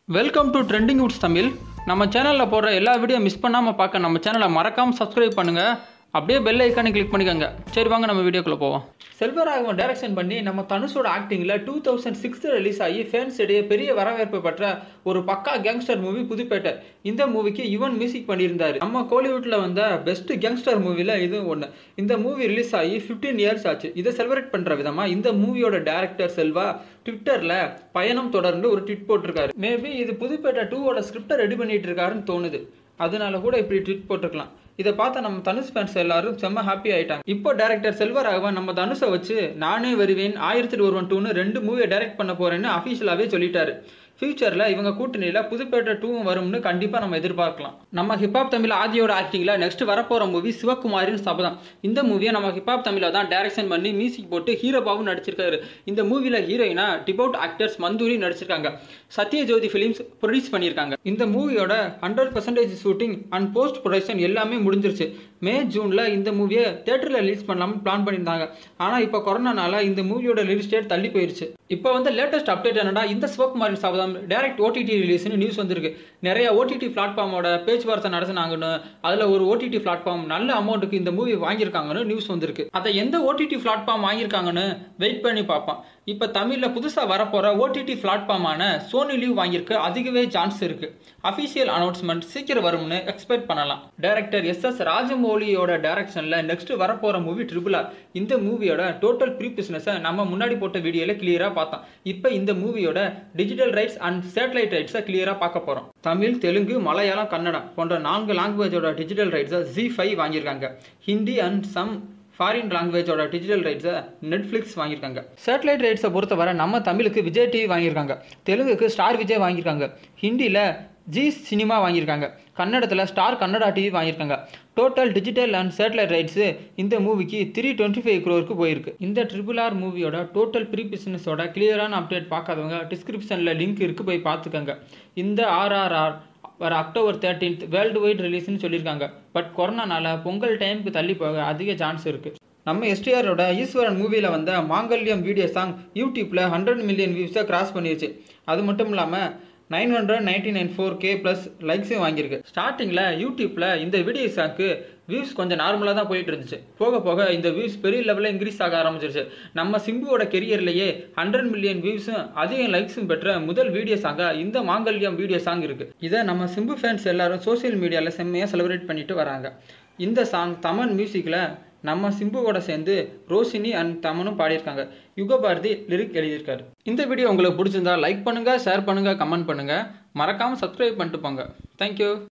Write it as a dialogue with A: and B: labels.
A: welcome to trending woods Tamil நம்ம சேனலில் போடுற எல்லா வீடியோ மிஸ் பண்ணாமல் பார்க்க நம்ம சேனலை மறக்காமல் சப்ஸ்கிரைப் பண்ணுங்கள் அப்படியே பெல் ஐக்கானை கிளிக் பண்ணிக்கோங்க சரி வாங்க நம்ம வீடியோக்குள்ளே போவோம் செல்வராகவன் டைரக்ஷன் பண்ணி நம்ம தனுஷோட ஆக்டிங்கில் டூ தௌசண்ட் சிக்ஸ் ரிலீஸ் ஆகி ஃபேன்ஸ் இடையே பெரிய வரவேற்பு பெற்ற ஒரு பக்கா கேங்ஸ்டர் மூவி புதுப்பேட்டை இந்த மூவிக்கு யுவன் மியூசிக் பண்ணியிருந்தாரு நம்ம கோலிவுட்டில் வந்த பெஸ்ட் கேங்ஸ்டர் மூவியில் இது ஒன்று இந்த மூவி ரிலீஸ் ஆகி ஃபிஃப்டீன் இயர்ஸ் ஆச்சு இதை செலிப்ரேட் பண்ணுற விதமாக இந்த மூவியோட டேரக்டர் செல்வா ட்விட்டரில் பயணம் தொடர்ந்து ஒரு ட்விட் போட்டிருக்காரு மேபி இது புதுப்பேட்டை டூவோட ஸ்கிரிப்டை ரெடி பண்ணிட்டு இருக்காருன்னு தோணுது அதனால கூட இப்படி ட்வீட் போட்டிருக்கலாம் இதை பார்த்த நம்ம தனுஷ் ஃபேன்ஸ் எல்லாரும் செம்ம ஹாப்பி ஆயிட்டாங்க இப்போ டேரக்டர் செல்வராகவன் நம்ம தனுஷை வச்சு நானே வருவேன் ஆயிரத்தி ஒருவன் டூன்னு ரெண்டு மூவியை டைரக்ட் பண்ண போறேன்னு அஃபீஷியலாகவே சொல்லிட்டாரு ஃபியூச்சரில் இவங்க கூட்டணியில் புதுப்பேட்டை டூவும் வரும்னு கண்டிப்பாக நம்ம எதிர்பார்க்கலாம் நம்ம ஹிப்ஹாப் தமிழ் ஆதியோட ஆக்டிங்கில் நெக்ஸ்ட் வரப்போகிற மூவி சிவகுமாரின் சபதம் இந்த மூவியை நம்ம ஹிப்ஹாப் தமிழில் தான் டைரக்ஷன் பண்ணி மியூசிக் போட்டு ஹீரோபாவும் நடிச்சிருக்காரு இந்த மூவியில் ஹீரோயினா டிபவுட் ஆக்டர்ஸ் மந்தூரி நடிச்சிருக்காங்க சத்யஜோதி ஃபிலிம்ஸ் ப்ரொடியூஸ் பண்ணியிருக்காங்க இந்த மூவியோட hundred percentage shooting and post production எல்லாமே முடிஞ்சிருச்சு மே ஜூனில் இந்த மூவியை தேட்டரில் ரிலீஸ் பண்ணலாம்னு பிளான் பண்ணியிருந்தாங்க ஆனால் இப்போ கொரோனானால இந்த மூவியோட ரிலீஸ் டேட் தள்ளி போயிருச்சு இப்போ வந்து லேட்டஸ்ட் அப்டேட் என்னன்னா இந்த சிவகுமாரின் சபதம் டைரக்ட் ஓடிடி ரிலீஸ்னு நியூஸ் வந்திருக்கு நிறைய ஓடிடி பிளாட்ஃபார்மோட பேச்சுவார்த்தை நடத்தினாங்கன்னு அதில் ஒரு ஓடிடி பிளாட்ஃபார்ம் நல்ல அமௌண்ட்டுக்கு இந்த மூவி வாங்கியிருக்காங்கன்னு நியூஸ் வந்திருக்கு அதை எந்த ஓடிடி பிளாட்ஃபார்ம் வாங்கியிருக்காங்கன்னு வெயிட் பண்ணி பார்ப்போம் இப்போ தமிழில் புதுசாக வரப்போகிற ஓடிடி பிளாட்ஃபார்மான சோனி லீவ் வாங்கியிருக்க அதிகவே சான்ஸ் இருக்கு அஃபிஷியல் அனௌன்ஸ்மெண்ட் சீக்கிரம் வரும்னு எக்ஸ்பெக்ட் பண்ணலாம் டைரக்டர் எஸ் எஸ் ராஜமௌலியோட டைரக்ஷனில் நெக்ஸ்ட் வரப்போகிற மூவி ட்ரிபிள் ஆர் இந்த மூவியோட டோட்டல் ப்ரீ பிஸ்னஸை நம்ம முன்னாடி போட்ட வீடியோவில் கிளியராக பார்த்தோம் இப்போ இந்த மூவியோட டிஜிட்டல் ரைட்ஸ் அண்ட் சேட்டலைட் ரைட்ஸை கிளியராக பார்க்க போகிறோம் தமிழ் தெலுங்கு மலையாளம் கன்னடம் போன்ற நான்கு லாங்குவேஜோட டிஜிட்டல் ரைட்ஸை ஜி ஃபைவ் வாங்கியிருக்காங்க ஹிந்தி அண்ட் சம் ஃபாரின் லாங்குவேஜோட டிஜிட்டல் ரைட்ஸை நெட்ஃப்ளிக்ஸ் வாங்கியிருக்காங்க சேட்டலைட் ரைட்ஸை பொறுத்தவரை நம்ம தமிழுக்கு விஜய் டிவி வாங்கியிருக்காங்க தெலுங்குக்கு ஸ்டார் விஜய் வாங்கியிருக்காங்க ஹிந்தியில் ஜி சினிமா வாங்கியிருக்காங்க கன்னடத்தில் ஸ்டார் கன்னடா டிவி வாங்கியிருக்காங்க total digital and satellite rights இந்த மூவிக்கு த்ரீ டுவெண்ட்டி ஃபைவ் க்ரோருக்கு போயிருக்கு இந்த ட்ரிபிள் ஆர் மூவியோட டோட்டல் ப்ரீ பிஸ்னஸோட கிளியரான அப்டேட் பார்க்காதவங்க டிஸ்கிரிப்ஷனில் லிங்க் இருக்குது போய் பார்த்துக்கோங்க இந்த ஆர்ஆர்ஆர் வர அக்டோபர் தேர்ட்டீன்த் வேர்ல்டு வைட் ரிலீஸ்னு சொல்லியிருக்காங்க பட் கொரோனானால பொங்கல் டைமுக்கு தள்ளி போக அதிக சான்ஸ் இருக்குது நம்ம எஸ்டிஆரோட ஈஸ்வரன் மூவியில் வந்த மாங்கல்யம் வீடியோ சாங் யூடியூப்பில் ஹண்ட்ரட் மில்லியன் வியூஸை கிராஸ் பண்ணிருச்சு அது மட்டும் இல்லாமல் nine hundred ninety nine four K plus லைக்ஸையும் வாங்கியிருக்கு ஸ்டார்டிங்கில் யூடியூப்பில் இந்த வீடியோ சாங்க்கு வியூஸ் கொஞ்சம் நார்மலாக தான் போயிட்டு இருந்துச்சு போக போக இந்த வியூஸ் பெரிய லெவலில் இன்க்ரீஸ் ஆக ஆரம்பிச்சிருச்சு நம்ம சிம்புவோட கெரியர்லேயே ஹண்ட்ரட் மில்லியன் வியூஸும் அதிக லைக்ஸும் பெற்ற முதல் வீடியோ சாங்காக இந்த மாங்கல்யம் வீடியோ சாங் இருக்குது இதை நம்ம சிம்பு ஃபேன்ஸ் எல்லாரும் சோஷியல் மீடியாவில் செம்மையாக செலிப்ரேட் பண்ணிட்டு வராங்க இந்த சாங் தமன் மியூசிக்கில் நம்ம சிம்புவோட சேர்ந்து ரோஷினி அண்ட் தமனும் பாடியிருக்காங்க யுகபாரதி லிரிக் எழுதியிருக்காரு இந்த வீடியோ உங்களுக்கு பிடிச்சிருந்தா லைக் பண்ணுங்கள் ஷேர் பண்ணுங்கள் கமெண்ட் பண்ணுங்கள் மறக்காமல் சப்ஸ்கிரைப் பண்ணிட்டு போங்க தேங்க்யூ